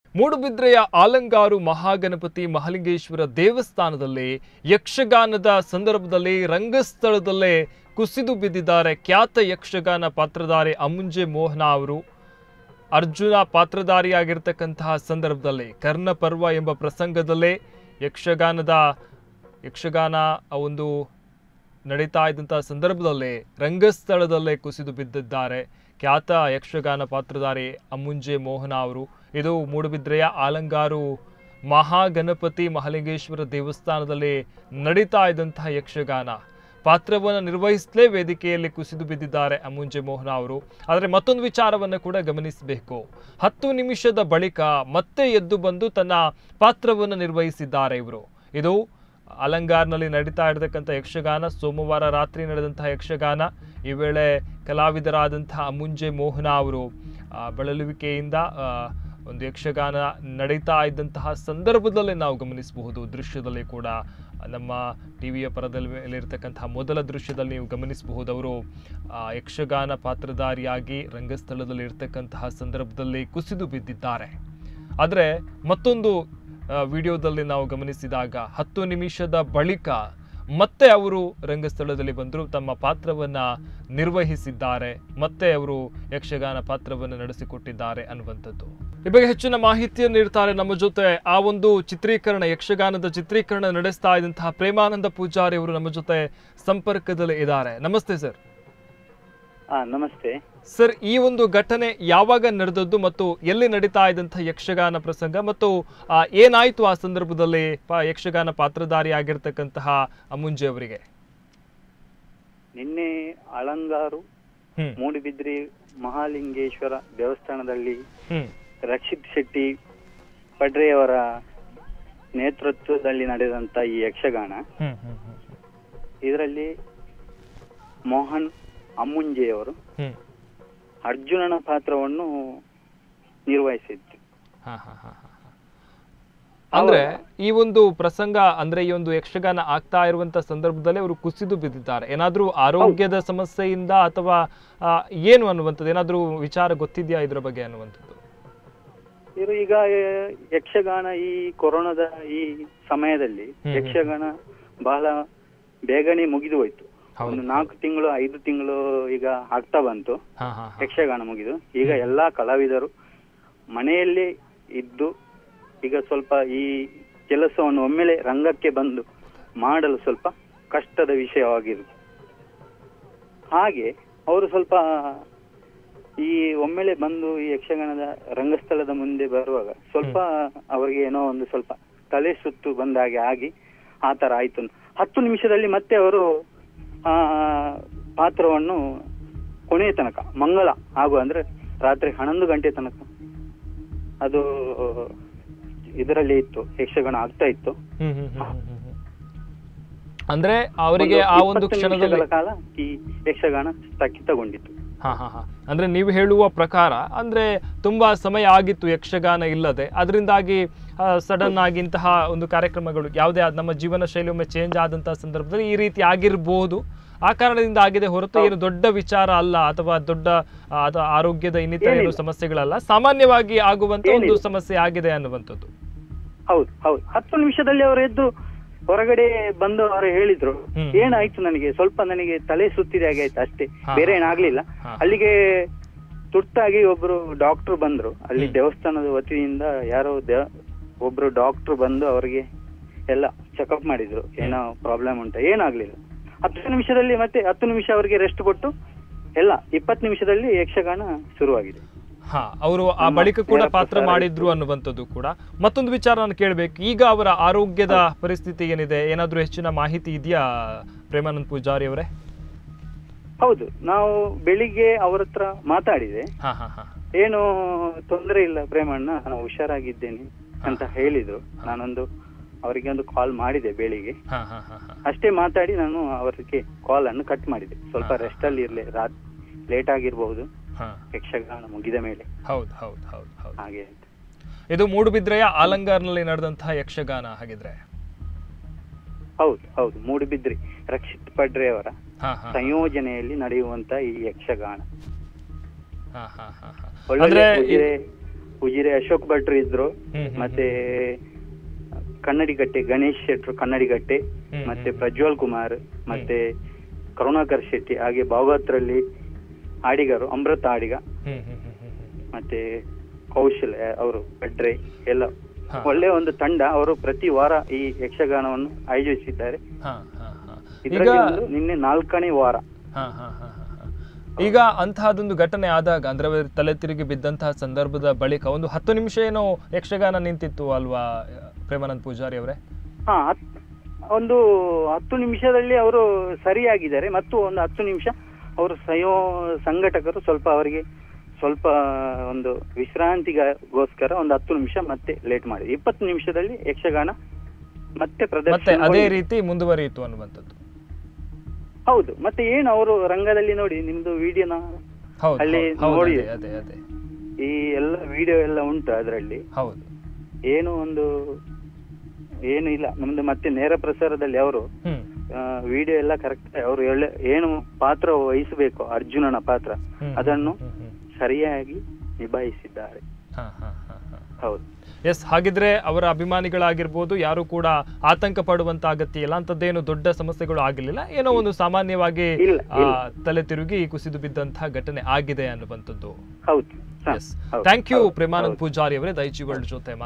ಮೂಡುಬಿದ್ರೆಯ ಆಲಂಗಾರು ಮಹಾಗಣಪತಿ ಮಹಾಲಿಂಗೇಶ್ವರ ದೇವಸ್ಥಾನದಲ್ಲಿ ಯಕ್ಷಗಾನದ ಸಂದರ್ಭದಲ್ಲಿ ರಂಗಸ್ಥಳದಲ್ಲೇ ಕುಸಿದು ಬಿದ್ದಿದ್ದಾರೆ ಖ್ಯಾತ ಯಕ್ಷಗಾನ ಪಾತ್ರಧಾರಿ ಅಮುಂಜೆ ಮೋಹನ ಅವರು ಅರ್ಜುನ ಪಾತ್ರಧಾರಿಯಾಗಿರ್ತಕ್ಕಂತಹ ಸಂದರ್ಭದಲ್ಲಿ ಕರ್ಣಪರ್ವ ಎಂಬ ಪ್ರಸಂಗದಲ್ಲೇ ಯಕ್ಷಗಾನದ ಯಕ್ಷಗಾನ ಆ ಒಂದು ನಡೀತಾ ಇದ್ದಂತಹ ಸಂದರ್ಭದಲ್ಲೇ ರಂಗಸ್ಥಳದಲ್ಲೇ ಕುಸಿದು ಬಿದ್ದಿದ್ದಾರೆ ಖ್ಯಾತ ಯಕ್ಷಗಾನ ಪಾತ್ರಧಾರಿ ಅಮುಂಜೆ ಮೋಹನ ಅವರು ಇದು ಮೂಡುಬಿದ್ರೆಯ ಆಲಂಗಾರು ಮಹಾಗಣಪತಿ ಮಹಾಲಿಂಗೇಶ್ವರ ದೇವಸ್ಥಾನದಲ್ಲಿ ನಡೀತಾ ಇದ್ದಂತಹ ಯಕ್ಷಗಾನ ಪಾತ್ರವನ್ನು ನಿರ್ವಹಿಸಲೇ ವೇದಿಕೆಯಲ್ಲಿ ಕುಸಿದು ಬಿದ್ದಿದ್ದಾರೆ ಅಮುಂಜೆ ಮೋಹನ ಅವರು ಆದರೆ ಮತ್ತೊಂದು ವಿಚಾರವನ್ನು ಕೂಡ ಗಮನಿಸಬೇಕು ಹತ್ತು ನಿಮಿಷದ ಬಳಿಕ ಮತ್ತೆ ಎದ್ದು ಬಂದು ತನ್ನ ಪಾತ್ರವನ್ನು ನಿರ್ವಹಿಸಿದ್ದಾರೆ ಇವರು ಇದು ಅಲಂಗಾರ್ನಲ್ಲಿ ನಡೀತಾ ಇರತಕ್ಕಂಥ ಯಕ್ಷಗಾನ ಸೋಮವಾರ ರಾತ್ರಿ ನಡೆದಂತಹ ಯಕ್ಷಗಾನ ಈ ವೇಳೆ ಕಲಾವಿದರಾದಂತಹ ಅಮುಂಜೆ ಮೋಹನ ಅವರು ಆ, ಬಳಲುವಿಕೆಯಿಂದ ಆ, ಒಂದು ಯಕ್ಷಗಾನ ನಡೀತಾ ಇದ್ದಂತಹ ಸಂದರ್ಭದಲ್ಲೇ ನಾವು ಗಮನಿಸಬಹುದು ದೃಶ್ಯದಲ್ಲಿ ಕೂಡ ನಮ್ಮ ಟಿವಿಯ ಪರದಲ್ಲಿ ಮೇಲಿರ್ತಕ್ಕಂತಹ ಮೊದಲ ದೃಶ್ಯದಲ್ಲಿ ನೀವು ಗಮನಿಸಬಹುದು ಅವರು ಆ, ಯಕ್ಷಗಾನ ಪಾತ್ರಧಾರಿಯಾಗಿ ರಂಗಸ್ಥಳದಲ್ಲಿ ಇರ್ತಕ್ಕಂತಹ ಸಂದರ್ಭದಲ್ಲಿ ಕುಸಿದು ಬಿದ್ದಿದ್ದಾರೆ ಆದರೆ ಮತ್ತೊಂದು ಆ, ವಿಡಿಯೋದಲ್ಲಿ ನಾವು ಗಮನಿಸಿದಾಗ ಹತ್ತು ನಿಮಿಷದ ಬಳಿಕ ಮತ್ತೆ ಅವರು ರಂಗಸ್ಥಳದಲ್ಲಿ ಬಂದರು ತಮ್ಮ ಪಾತ್ರವನ್ನ ನಿರ್ವಹಿಸಿದ್ದಾರೆ ಮತ್ತೆ ಅವರು ಯಕ್ಷಗಾನ ಪಾತ್ರವನ್ನು ನಡೆಸಿಕೊಟ್ಟಿದ್ದಾರೆ ಅನ್ನುವಂಥದ್ದು ಈ ಬಗ್ಗೆ ಹೆಚ್ಚಿನ ಮಾಹಿತಿಯನ್ನು ನೀಡ್ತಾರೆ ನಮ್ಮ ಜೊತೆ ಆ ಒಂದು ಚಿತ್ರೀಕರಣ ಯಕ್ಷಗಾನದ ಚಿತ್ರೀಕರಣ ನಡೆಸ್ತಾ ಇದ್ದಂತಹ ಪ್ರೇಮಾನಂದ ಪೂಜಾರಿ ಅವರು ನಮ್ಮ ಜೊತೆ ಸಂಪರ್ಕದಲ್ಲಿ ಇದ್ದಾರೆ ನಮಸ್ತೆ ಸರ್ ಹಾ ನಮಸ್ತೆ ಸರ್ ಈ ಒಂದು ಘಟನೆ ಯಾವಾಗ ನಡೆದದ್ದು ಮತ್ತು ಎಲ್ಲಿ ನಡೀತಾ ಇದ್ದಂತಹ ಯಕ್ಷಗಾನ ಪ್ರಸಂಗ ಮತ್ತು ಆ, ಏನಾಯ್ತು ಆ ಸಂದರ್ಭದಲ್ಲಿ ಪ- ಯಕ್ಷಗಾನ ಪಾತ್ರಧಾರಿ ಆಗಿರ್ತಕ್ಕಂತಹ ಅಮುಂಜೆ ಅವರಿಗೆ ನಿನ್ನೆ ಅಳಂಗಾರು ಹ್ಮ್ ಮೂಡಿಬಿದ್ರಿ ಮಹಾಲಿಂಗೇಶ್ವರ ದೇವಸ್ಥಾನದಲ್ಲಿ ಹ್ಮ್ ರಕ್ಷಿತ್ ಶೆಟ್ಟಿ ಪಡ್ರೆಯವರ ನೇತೃತ್ವದಲ್ಲಿ ನಡೆದಂತ ಈ ಯಕ್ಷಗಾನ ಹ್ಮ್ ಹ್ಮ್ ಹ್ಮ್ ಇದರಲ್ಲಿ ಮೋಹನ್ ಅಮ್ಮುಂಜೆಯವರು ಹ್ಮ್ ಅರ್ಜುನನ ಪಾತ್ರವನ್ನು ನಿರ್ವಹಿಸಿದ್ರು ಹಾ, ಹಾ, ಹಾ, ಹಾ, ಹಾ. ಅಂದ್ರೆ ಈ ಒಂದು ಪ್ರಸಂಗ ಅಂದ್ರೆ ಈ ಒಂದು ಯಕ್ಷಗಾನ ಆಗ್ತಾ ಇರುವಂತ ಸಂದರ್ಭದಲ್ಲಿ ಅವರು ಕುಸಿದು ಬಿದ್ದಿದ್ದಾರೆ ಏನಾದ್ರೂ ಆರೋಗ್ಯದ ಸಮಸ್ಯೆಯಿಂದ ಅಥವಾ ಆ, ಏನು ಅನ್ನುವಂಥದ್ದು ಏನಾದ್ರೂ ವಿಚಾರ ಗೊತ್ತಿದ್ಯಾ ಇದ್ರ ಬಗ್ಗೆ ಅನ್ನುವಂಥದ್ದು ಇವರು ಈಗ ಆ, ಯಕ್ಷಗಾನ ಈ ಕೊರೋನಾದ ಈ ಸಮಯದಲ್ಲಿ ಹ್ಮ್. ಯಕ್ಷಗಾನ ಬಹಳ ಬೇಗನೆ ಮುಗಿದು ಹೋಯ್ತು ಹೌದು. ಒಂದು ನಾಲ್ಕು ತಿಂಗಳು ಐದು ತಿಂಗಳು ಈಗ ಆಗ್ತಾ ಬಂತು ಹಾ ಹಾ ಹಾ. ಯಕ್ಷಗಾನ ಮುಗಿದು ಈಗ ಎಲ್ಲಾ ಕಲಾವಿದರು ಮನೆಯಲ್ಲೇ ಇದ್ದು ಈಗ ಸ್ವಲ್ಪ ಈ ಕೆಲಸವನ್ನು ಒಮ್ಮೆಲೆ ರಂಗಕ್ಕೆ ಬಂದು ಮಾಡಲು ಸ್ವಲ್ಪ ಕಷ್ಟದ ವಿಷಯವಾಗಿರುತ್ತೆ ಹಾಗೆ ಅವರು ಸ್ವಲ್ಪ ಈ ಒಮ್ಮೆಲೆ ಬಂದು ಈ ಯಕ್ಷಗಾನದ ರಂಗಸ್ಥಳದ ಮುಂದೆ ಬರುವಾಗ ಸ್ವಲ್ಪ ಅವರಿಗೆ ಏನೋ ಒಂದು ಸ್ವಲ್ಪ ತಲೆ ಸುತ್ತು ಬಂದ ಹಾಗೆ ಆಗಿ ಆ ತರ ಆಯ್ತು ಹತ್ತು ನಿಮಿಷದಲ್ಲಿ ಮತ್ತೆ ಅವರು ಆ ಪಾತ್ರವನ್ನು ಕೊನೆಯ ತನಕ ಮಂಗಳ ಹಾಗೂ ಅಂದ್ರೆ ರಾತ್ರಿ ಹನ್ನೊಂದು ಗಂಟೆ ತನಕ ಅದು ಇದರಲ್ಲಿ ಇತ್ತು ಯಕ್ಷಗಾನ ಆಗ್ತಾ ಇತ್ತು ಹ್ಮ್ ಹ್ಮ್ ಹ್ಮ್ ಹ್ಮ್ ಹ್ಮ್ ಹ್ಮ್. ಅಂದ್ರೆ ಅವರಿಗೆ ಆ ಒಂದು ಇಪ್ಪತ್ತು ಕ್ಷಣದಲ್ಲಿ ನಿಮಿಷಗಳ ಕಾಲ ಈ ಯಕ್ಷಗಾನ ಸ್ಥಗಿತಗೊಂಡಿತ್ತು ಹಾ ಹಾ ಹಾ ಅಂದ್ರೆ ನೀವು ಹೇಳುವ ಪ್ರಕಾರ ಅಂದ್ರೆ ತುಂಬಾ ಸಮಯ ಆಗಿತ್ತು ಯಕ್ಷಗಾನ ಇಲ್ಲದೆ ಅದರಿಂದಾಗಿ ಸಡನ್ ಆಗಿ ಇಂತಹ ಒಂದು ಕಾರ್ಯಕ್ರಮಗಳು ಯಾವುದೇ ಆದ ನಮ್ಮ ಜೀವನ ಶೈಲಿ ಒಮ್ಮೆ ಚೇಂಜ್ ಆದಂತಹ ಸಂದರ್ಭದಲ್ಲಿ ಈ ರೀತಿ ಆಗಿರಬಹುದು ಆ ಕಾರಣದಿಂದ ಆಗಿದೆ ಹೊರತು ಏನು ದೊಡ್ಡ ವಿಚಾರ ಅಲ್ಲ ಅಥವಾ ದೊಡ್ಡ ಆ, ಅಥವಾ ಆರೋಗ್ಯದ ಇನ್ನಿತರ ಏನು ಸಮಸ್ಯೆಗಳಲ್ಲ ಸಾಮಾನ್ಯವಾಗಿ ಆಗುವಂತ ಒಂದು ಸಮಸ್ಯೆ ಆಗಿದೆ ಅನ್ನುವಂಥದ್ದು ಹೌದು ಹೌದು ಹತ್ತು ನಿಮಿಷದಲ್ಲಿ ಅವರು ಎದ್ದು ಹೊರಗಡೆ ಬಂದು ಅವರು ಹೇಳಿದ್ರು ಹ್ಮ್. ಏನಾಯ್ತು ನನಗೆ ಸ್ವಲ್ಪ ನನಗೆ ತಲೆ ಸುತ್ತಿದೆ ಹಾಗೆ ಆಯ್ತು ಅಷ್ಟೇ ಹಾ, ಬೇರೆ ಏನಾಗ್ಲಿಲ್ಲ ಹಾ. ಅಲ್ಲಿಗೆ ತುರ್ತಾಗಿ ಒಬ್ರು ಡಾಕ್ಟರ್ ಬಂದ್ರು ಅಲ್ಲಿ ಹ್ಮ್. ದೇವಸ್ಥಾನದ ವತಿಯಿಂದ ಯಾರೋ ದೇವ ಒಬ್ರು ಡಾಕ್ಟರ್ ಬಂದು ಅವರಿಗೆ ಎಲ್ಲ ಚೆಕಪ್ ಮಾಡಿದ್ರು ಏನೋ ಪ್ರಾಬ್ಲಮ್ ಉಂಟಾ ಏನಾಗ್ಲಿಲ್ಲ ಹತ್ತು ನಿಮಿಷದಲ್ಲಿ ಮತ್ತೆ ಹತ್ತು ನಿಮಿಷ ಅವರಿಗೆ ರೆಸ್ಟ್ ಕೊಟ್ಟು ಎಲ್ಲ ಇಪ್ಪತ್ತು ನಿಮಿಷದಲ್ಲಿ ಯಕ್ಷಗಾನ ಶುರುವಾಗಿದೆ ಹಾ ಅವರು ಆ ನಮ್ಮ ಬಳಿಕ ಕೂಡ ನೇರ ಪಾತ್ರ ಪ್ರಸಾರ ಮಾಡಿದ್ರು ಅನ್ನುವಂಥದ್ದು ಕೂಡ ಮತ್ತೊಂದು ವಿಚಾರ ನಾನು ಕೇಳಬೇಕು ಈಗ ಅವರ ಆರೋಗ್ಯದ ಪರಿಸ್ಥಿತಿ ಏನಿದೆ ಏನಾದ್ರೂ ಹೆಚ್ಚಿನ ಮಾಹಿತಿ ಇದೆಯಾ ಪ್ರೇಮಾನಂದ್ ಪೂಜಾರಿ ಅವರೇ ಹೌದು ನಾವು ಬೆಳಿಗ್ಗೆ ಅವ್ರ ಹತ್ರ ಮಾತಾಡಿದೆ ಹಾ ಹಾ ಹಾ ಏನು ತೊಂದರೆ ಇಲ್ಲ ಪ್ರೇಮಣ್ಣ ನಾನು ಹುಷಾರಾಗಿದ್ದೇನೆ ಅಂತ ಹೇಳಿದ್ರು ನಾನೊಂದು ಅವರಿಗೆ ಒಂದು ಕಾಲ್ ಮಾಡಿದೆ ಬೆಳಿಗ್ಗೆ ಹಾ ಹಾ ಹಾ ಹಾ ಅಷ್ಟೇ ಮಾತಾಡಿ ನಾನು ಅವರಿಗೆ ಕಾಲ್ ಅನ್ನು ಕಟ್ ಮಾಡಿದೆ ಸ್ವಲ್ಪ ರೆಸ್ಟ್ ಅಲ್ಲಿ ಇರ್ಲಿ ರಾತ್ ಲೇಟ್ ಆಗಿರ್ಬಹುದು ಹಾ ಯಕ್ಷಗಾನ ಮುಗಿದ ಮೇಲೆ ಹೌದು ಹೌದು ಹೌದು ಹೌದು ಹಾಗೆ ಅಂತ ಇದು ಮೂಡುಬಿದ್ರೆಯ ಆಲಂಗಾರ್ನಲ್ಲಿ ನಡೆದಂತಹ ಯಕ್ಷಗಾನ ಹಾಗಿದ್ರೆ ಹೌದು ಹೌದು ಮೂಡುಬಿದ್ರಿ ರಕ್ಷಿತ್ ಪಡ್ರೆ ಅವರ ಹಾ ಹಾ ಸಂಯೋಜನೆಯಲ್ಲಿ ನಡೆಯುವಂತ ಈ ಯಕ್ಷಗಾನ ಹಾ ಹಾ ಹಾ ಹಾ ಒಳ್ಳೊಳ್ಳೆ ಅಂದ್ರೆ ಕುದುರೆ ಉಜಿರೆ ಅಶೋಕ್ ಭಟ್ರು ಇದ್ರು ಹ್ಮ್, ಹ್ಮ್, ಮತ್ತೆ ಕನ್ನಡಿಗಟ್ಟೆ ಗಣೇಶ್ ಶೆಟ್ರು ಕನ್ನಡಿಗಟ್ಟೆ ಹ್ಮ್, ಮತ್ತೆ ಹ್ಮ್. ಪ್ರಜ್ವಲ್ ಕುಮಾರ್ ಮತ್ತೆ ಕರುಣಾಕರ್ ಶೆಟ್ಟಿ ಹಾಗೆ ಭಾಗವತರಲ್ಲಿ ಹಾಡಿಗರು ಅಮೃತ ಹಾಡಿಗ ಹ್ಮ್, ಹ್ಮ್, ಹ್ಮ್, ಹ್ಮ್, ಹ್ಮ್. ಮತ್ತೆ ಕೌಶಲ್ ಅವರು ಭಟ್ರೆ ಎಲ್ಲ ಹಾ. ಒಳ್ಳೆ ಒಂದು ತಂಡ ಅವರು ಪ್ರತಿ ವಾರ ಈ ಯಕ್ಷಗಾನವನ್ನು ಆಯೋಜಿಸಿದ್ದಾರೆ ಹಾ, ಹಾ, ಹಾ. ಈಗ ಇದರಲ್ಲಿ ಒಂದು ನಿನ್ನೆ ನಾಲ್ಕನೇ ವಾರ ಹಾ, ಹಾ, ಹಾ, ಹಾ, ಹಾ. ಈಗ ಅಂತಹದೊಂದು ಘಟನೆ ಆದಾಗ ಅಂದ್ರೆ ಅವ್ರ ತಲೆ ತಿರುಗಿ ಬಿದ್ದಂತಹ ಸಂದರ್ಭದ ಬಳಿಕ ಒಂದು ಹತ್ತು ನಿಮಿಷ ಏನೋ ಯಕ್ಷಗಾನ ನಿಂತಿತ್ತು ಅಲ್ವಾ ಪ್ರೇಮಾನಂದ್ ಪೂಜಾರಿ ಅವರೇ ಹಾ ಹತ್- ಒಂದು ಹತ್ತು ನಿಮಿಷದಲ್ಲಿ ಅವರು ಸರಿಯಾಗಿದ್ದಾರೆ ಮತ್ತು ಒಂದು ಹತ್ತು ನಿಮಿಷ ಅವರು ಸಂಯೋ ಸಂಘಟಕರು ಸ್ವಲ್ಪ ಅವರಿಗೆ ಸ್ವಲ್ಪ ಒಂದು ವಿಶ್ರಾಂತಿಗೋಸ್ಕರ ಒಂದು ಹತ್ತು ನಿಮಿಷ ಮತ್ತೆ ಲೇಟ್ ಮಾಡಿ ಇಪ್ಪತ್ತು ನಿಮಿಷದಲ್ಲಿ ಯಕ್ಷಗಾನ ಮತ್ತೆ ಮತ್ತೆ ಪ್ರದರ್ಶನ ಅದೇ ರೀತಿ ಮುಂದುವರಿಯಿತು ಅನ್ನುವಂಥದ್ದು ಹೌದು ಮತ್ತೆ ಏನು ಅವರು ರಂಗದಲ್ಲಿ ನೋಡಿ ನಿಮ್ದು ವಿಡಿಯೋನ ಹೌದು ಅಲ್ಲಿ ಹೌದು, ಹೌದು, ನೋಡಿ. ಅದೇ ಅದೇ ಅದೇ ಈ ಎಲ್ಲ ವಿಡಿಯೋ ಎಲ್ಲ ಉಂಟು ಅದರಲ್ಲಿ ಹೌದು ಏನು ಒಂದು ಏನು ಇಲ್ಲ ನಮ್ದು ಮತ್ತೆ ನೇರ ಪ್ರಸಾರದಲ್ಲಿ ಅವರು ಹ್ಮ್ ವಿಡಿಯೋ ಎಲ್ಲ ಕರೆಕ್ಟ್ ಅವರು ಎಲ್ಲ ಏನು ಪಾತ್ರ ವಹಿಸಬೇಕು ಅರ್ಜುನನ ಪಾತ್ರ ಹ್ಮ್, ಅದನ್ನು ಹ್ಮ್, ಹ್ಮ್. ಸರಿಯಾಗಿ ನಿಭಾಯಿಸಿದ್ದಾರೆ ಹಾ, ಹಾ, ಹಾ, ಹಾ. ಹೌದು ಎಸ್ ಹಾಗಿದ್ರೆ ಅವರ ಅಭಿಮಾನಿಗಳಾಗಿರ್ಬೋದು ಯಾರು ಕೂಡ ಆತಂಕ ಪಡುವಂತ ಅಗತ್ಯ ಇಲ್ಲ ಅಂತದ್ದೇನು ದೊಡ್ಡ ಸಮಸ್ಯೆಗಳು ಆಗಿರ್ಲಿಲ್ಲ ಏನೋ ಒಂದು ಸಾಮಾನ್ಯವಾಗಿ ಇಲ್ಲ, ಆ, ಇಲ್ಲ. ತಲೆ ತಿರುಗಿ ಕುಸಿದು ಬಿದ್ದಂತಹ ಘಟನೆ ಆಗಿದೆ ಅನ್ನುವಂಥದ್ದು ಹೌದು ಹ, ಎಸ್ ಹೌದು, ಥ್ಯಾಂಕ್ ಯು ಹೌದು, ಪ್ರೇಮಾನಂದ್ ಹೌದು. ಪೂಜಾರಿ ಅವರೇ ದೈಚಿ ವರ್ಲ್ಡ್ ಜೊತೆ